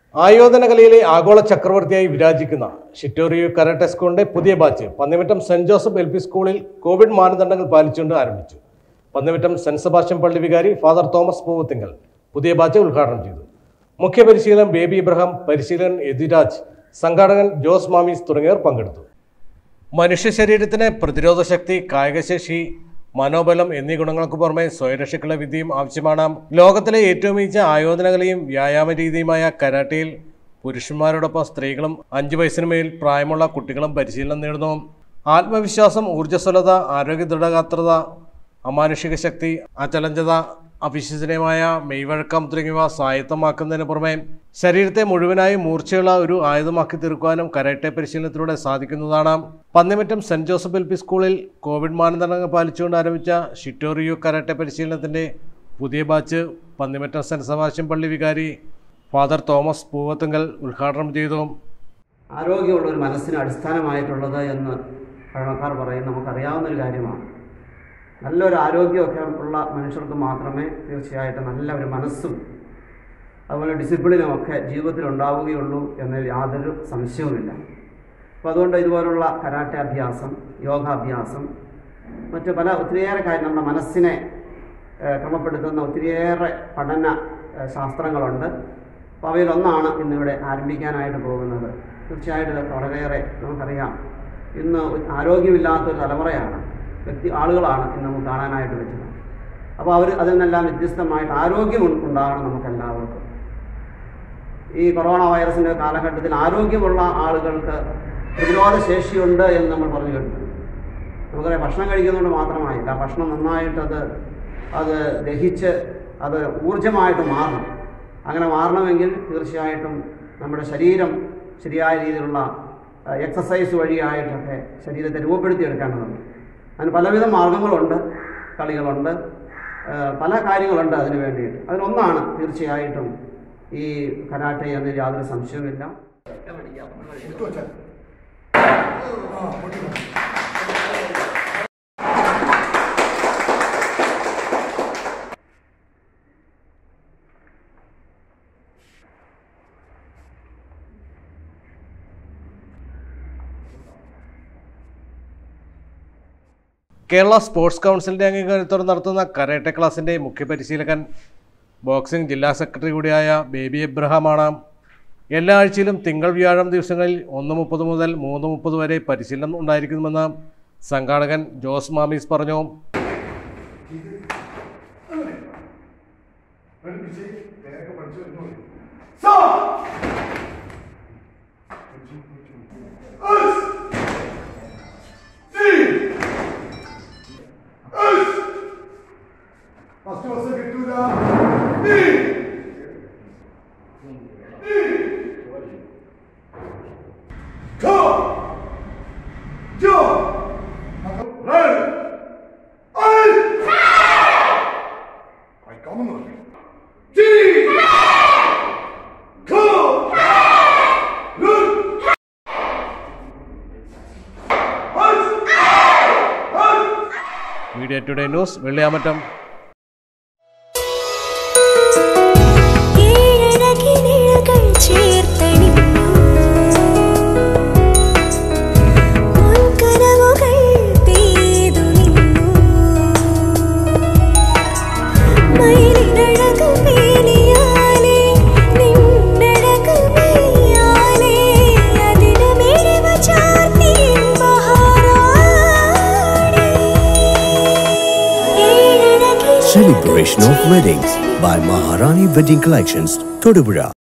ആയോധന കലയിലെ ആഗോള ചക്രവർത്തിയായി വിരാജിക്കുന്ന ഷിറ്റോറിയോ കരാട്ടെ സ്കൂളിന്റെ പുതിയ batch Pannimattam saint Joseph L P സ്കൂളിൽ കോവിഡ് മാനദണ്ഡങ്ങൾ പാലിച്ചുകൊണ്ട് ആരംഭിച്ചു പന്നിമറ്റം സെന്റ് സെബാസ്റ്റ്യൻ പള്ളി വികാരി ഫാദർ തോമസ് പൂവത്തിങ്കൽ പുതിയ ബാച്ച് ഉദ്ഘാടനം ചെയ്തു മുഖ്യ പരിശീലകൻ ബേബി ഇബ്രഹാം പരിശീലകൻ യദുരാജ് സംഘാടകൻ ജോസ് മാമീസ് തുടങ്ങിയവർ പങ്കെടുത്തു മനുഷ്യ ശരീരത്തിന് പ്രതിരോധ ശക്തി കായികശേഷി മനോബലം എന്നീ ഗുണങ്ങൾക്ക് പുറമെ സ്വയരക്ഷയ്ക്കുള്ള വിദ്യയും ആവശ്യമാണ് ലോകത്തിലെ ഏറ്റവും മികച്ച ആയോധനകലയും വ്യായാമ രീതിയുമായ കരാട്ടയിൽ പുരുഷന്മാരോടൊപ്പം സ്ത്രീകളും അഞ്ചു വയസ്സിന് മേൽ പ്രായമുള്ള കുട്ടികളും പരിശീലനം നേടുന്നു ആത്മവിശ്വാസം ഊർജ്ജസ്വലത ആരോഗ്യ ദൃഢഗാത്രത അമാനുഷിക ശക്തി അചലഞ്ചത അവിശ്വസനീയമായ മെയ്വഴക്കം തുടങ്ങിയവ സ്വായത്തമാക്കുന്നതിന് പുറമെ ശരീരത്തെ മുഴുവനായും മൂർച്ചയുള്ള ഒരു ആയുധമാക്കി തീർക്കുവാനും കരാട്ടെ പരിശീലനത്തിലൂടെ സാധിക്കുന്നതാണ് Pannimattam saint Joseph L P സ്കൂളിൽ കോവിഡ് മാനദണ്ഡങ്ങൾ പാലിച്ചുകൊണ്ട് ആരംഭിച്ച ഷിറ്റോറിയോ കരാട്ടെ പരിശീലനത്തിന്റെ പുതിയ ബാച്ച് പന്നിമറ്റം സെന്റ് സെബാസ്റ്റ്യൻ പള്ളി വികാരി ഫാദർ തോമസ് പൂവത്തുങ്കൽ ഉദ്ഘാടനം ചെയ്തു ആരോഗ്യമുള്ള ഒരു മനസ്സിന് അടിസ്ഥാനമായിട്ടുള്ളത് എന്ന് പഴമക്കാർ പറയും നമുക്കറിയാവുന്നൊരു കാര്യമാണ് നല്ലൊരു ആരോഗ്യമൊക്കെ ഉള്ള മനുഷ്യർക്ക് മാത്രമേ തീർച്ചയായിട്ടും നല്ല ഒരു മനസ്സും അതുപോലെ ഡിസിപ്ലിനും ഒക്കെ ജീവിതത്തിൽ ഉണ്ടാവുകയുള്ളൂ എന്നതിൽ യാതൊരു സംശയവുമില്ല അപ്പോൾ അതുകൊണ്ട് ഇതുപോലുള്ള കരാട്ടെ അഭ്യാസം യോഗാഭ്യാസം മറ്റ് പല ഒത്തിരിയേറെ കാര്യം നമ്മുടെ മനസ്സിനെ ഏഹ്, ക്രമപ്പെടുത്തുന്ന ഒത്തിരിയേറെ പഠന ഏഹ്, ശാസ്ത്രങ്ങളുണ്ട് അപ്പോൾ അവയിലൊന്നാണ് ഇന്നിവിടെ ആരംഭിക്കാനായിട്ട് പോകുന്നത് തീർച്ചയായിട്ടും ഇതൊക്കെ വളരെയേറെ നമുക്കറിയാം ഇന്ന് ആരോഗ്യമില്ലാത്തൊരു തലമുറയാണ് വ്യക്തി ആളുകളാണ് ഇന്ന് നമുക്ക് കാണാനായിട്ട് പറ്റുന്നത് അപ്പോൾ അവർ അതിൽ നിന്നെല്ലാം വ്യത്യസ്തമായിട്ട് ആരോഗ്യം ഉ- ഉണ്ടാകണം നമുക്കെല്ലാവർക്കും ഈ കൊറോണ വൈറസിൻ്റെ കാലഘട്ടത്തിൽ ആരോഗ്യമുള്ള ആളുകൾക്ക് പ്രതിരോധ ശേഷിയുണ്ട് എന്ന് നമ്മൾ പറഞ്ഞു കേട്ടിട്ടുണ്ട് നമുക്കറിയാം ഭക്ഷണം കഴിക്കുന്നതുകൊണ്ട് മാത്രമായില്ല ഭക്ഷണം നന്നായിട്ട് അത് അത് ദഹിച്ച് അത് ഊർജമായിട്ട് മാറണം അങ്ങനെ മാറണമെങ്കിൽ തീർച്ചയായിട്ടും നമ്മുടെ ശരീരം ശരിയായ രീതിയിലുള്ള എക്സസൈസ് വഴിയായിട്ടൊക്കെ ശരീരത്തെ രൂപപ്പെടുത്തിയെടുക്കേണ്ടതുണ്ട് അതിന് പലവിധ മാർഗങ്ങളുണ്ട് കളികളുണ്ട് ആ, പല കാര്യങ്ങളുണ്ട് അതിന് വേണ്ടിയിട്ട് അതിലൊന്നാണ് തീർച്ചയായിട്ടും ഈ കരാട്ടെ എന്നതിൽ യാതൊരു സംശയവുമില്ല കേരള സ്പോർട്സ് കൗൺസിലിന്റെ അംഗീകാരത്തോടെ നടത്തുന്ന കരാട്ടെ ക്ലാസിന്റെ മുഖ്യ പരിശീലകൻ ബോക്സിംഗ് ജില്ലാ സെക്രട്ടറി കൂടിയായ ബേബി എബ്രഹാമാണ് എല്ലാ ആഴ്ചയിലും തിങ്കൾ വ്യാഴം ദിവസങ്ങളിൽ ഒന്ന് മുപ്പത് മുതൽ മൂന്ന് മുപ്പത് വരെ പരിശീലനം ഉണ്ടായിരിക്കുമെന്ന് സംഘാടകൻ ജോസ് മാമീസ് പറഞ്ഞു ഫസ്റ്റ് ബസ് കിട്ടൂല മീഡിയ ടുഡേ ന്യൂസ് വെള്ളിയാമറ്റം ഏഴകിനിഴകൾ ചേർത്തണിഞ്ഞു പൊൻകനവുകൾ പെയ്തു നിന്നു മയിലിനഴകു മേലിയാലേ നിന്നഴകു മെയ്യാലേ അതിനു മിഴിവ ചാർത്തി മഹാറാണി ഏഴഴകിനിഴകൾ Celebration of Weddings by Maharani Wedding Collections, Todupuzha.